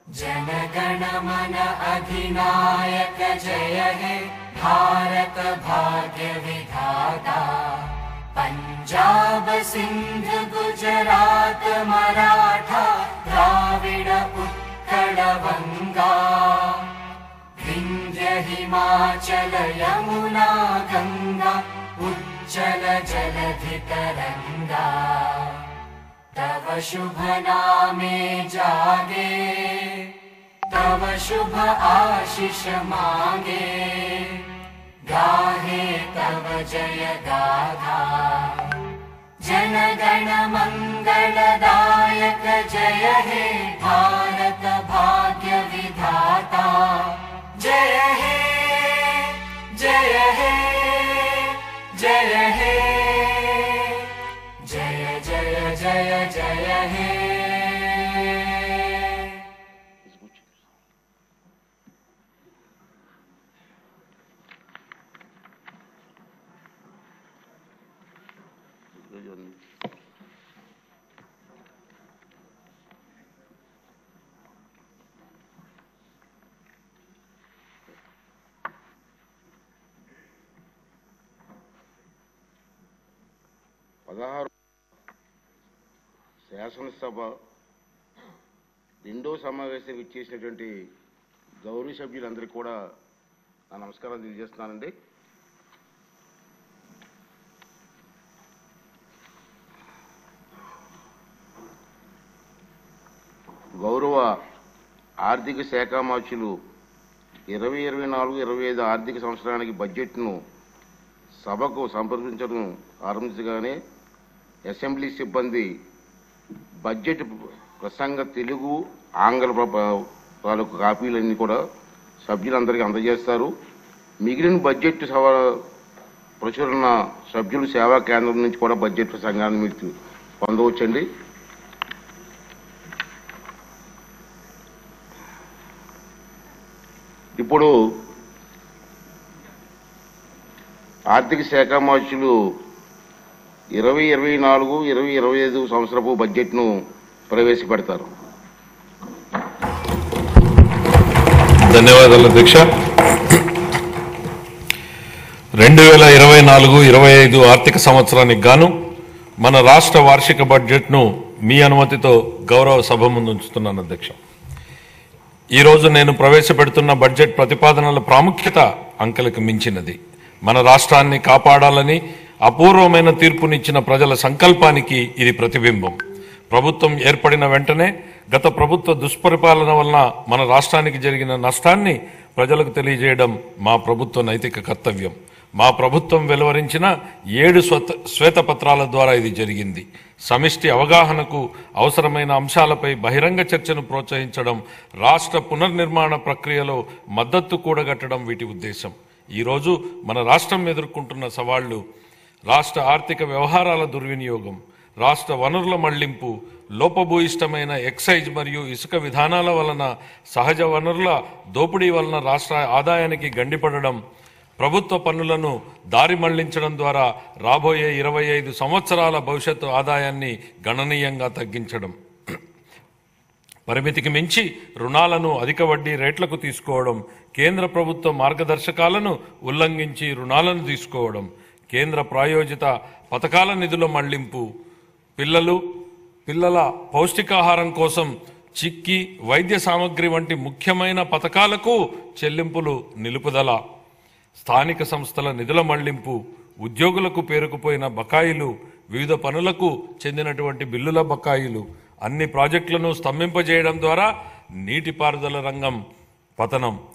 जनगणमन अधिनायक जय हे भारत भाग्य विधाता पञ्जाब सिन्ध गुजरात मराठा द्राविड उत्कल बङ्गा विन्ध्य हिमाचल यमुना गङ्गा उज्जल जलधितरङ्गा तव शुभ नामे जागे तव शुभ आशिष मागे गाहे तव जय गाथा जनगण मङ्गलदायक जय हे भारत भाग्य विधाता जय हे जय हे जय हे जय जय जय जय हे పదహారు శాసనసభ రెండో సమావేశం ఇచ్చేసినటువంటి గౌరవ సభ్యులందరికీ కూడా నా నమస్కారం తెలియజేస్తున్నానండి గౌరవ ఆర్థిక శాఖ మార్చులు ఇరవై ఇరవై నాలుగు ఇరవై ఐదు ఆర్థిక సంవత్సరానికి బడ్జెట్ను సభకు సంప్రదించడం ఆరంభించగానే అసెంబ్లీ సిబ్బంది బడ్జెట్ ప్రసంగ తెలుగు ఆంగ్ల ప్ర- తాలూకు కాపీలన్నీ కూడా సభ్యులందరికీ అందజేస్తారు మిగిలిన బడ్జెట్ సభ ప్రచురణ సభ్యులు సేవా కేంద్రం నుంచి కూడా బడ్జెట్ ప్రసంగాన్ని మీరు పొందవచ్చండి ఇప్పుడు ఆర్థిక శాఖ మార్చులు ఇరవై ఇరవై నాలుగు ఇరవై ఇరవై ఐదు సంవత్సరపు బడ్జెట్ను ప్రవేశపెడతారు ధన్యవాదాలు అధ్యక్ష రెండు వేల ఇరవై నాలుగు ఇరవై ఐదు ఆర్థిక సంవత్సరానికి గాను మన రాష్ట్ర వార్షిక బడ్జెట్ను మీ అనుమతితో గౌరవ సభ ముందు ఉంచుతున్నాను అధ్యక్ష ఈరోజు నేను ప్రవేశపెడుతున్న బడ్జెట్ ప్రతిపాదనల ప్రాముఖ్యత అంకెలకు మించినది మన రాష్ట్రాన్ని కాపాడాలని అపూర్వమైన తీర్పునిచ్చిన ప్రజల సంకల్పానికి ఇది ప్రతిబింబం ప్రభుత్వం ఏర్పడిన వెంటనే గత ప్రభుత్వ దుష్పరిపాలన వలన మన రాష్ట్రానికి జరిగిన నష్టాన్ని ప్రజలకు తెలియజేయడం మా ప్రభుత్వ నైతిక కర్తవ్యం మా ప్రభుత్వం వెలువరించిన ఏడు స్వత శ్వేతపత్రాల ద్వారా ఇది జరిగింది సమిష్టి అవగాహనకు అవసరమైన అంశాలపై బహిరంగ చర్చను ప్రోత్సహించడం రాష్ట్ర పునర్నిర్మాణ ప్రక్రియలో మద్దతు కూడగట్టడం వీటి ఉద్దేశం ఈరోజు మన రాష్ట్రం ఎదుర్కొంటున్న సవాళ్లు రాష్ట్ర ఆర్థిక వ్యవహారాల దుర్వినియోగం రాష్ట్ర వనరుల మళ్లింపు లోపభూయిష్టమైన ఎక్సైజ్ మరియు ఇసుక విధానాల వలన సహజ వనరుల దోపిడీ వలన రాష్ట్ర ఆదాయానికి గండిపడడం ప్రభుత్వ పన్నులను దారి మళ్లించడం ద్వారా రాబోయే ఇరవై ఐదు సంవత్సరాల భవిష్యత్తు ఆదాయాన్ని గణనీయంగా తగ్గించడం పరిమితికి మించి రుణాలను అధిక వడ్డీ రేట్లకు తీసుకోవడం కేంద్ర ప్రభుత్వ మార్గదర్శకాలను ఉల్లంఘించి రుణాలను తీసుకోవడం కేంద్ర ప్రాయోజిత పథకాల నిధుల మళ్లింపు పిల్లలు పిల్లల పౌష్టికాహారం కోసం చిక్కి వైద్య సామగ్రి వంటి ముఖ్యమైన పథకాలకు చెల్లింపులు నిలుపుదల స్థానిక సంస్థల నిధుల మళ్లింపు ఉద్యోగులకు పేరుకుపోయిన బకాయిలు వివిధ పనులకు చెందినటువంటి బిల్లుల బకాయిలు అన్ని ప్రాజెక్టులను స్తంభింపజేయడం ద్వారా నీటిపారుదల రంగం పతనం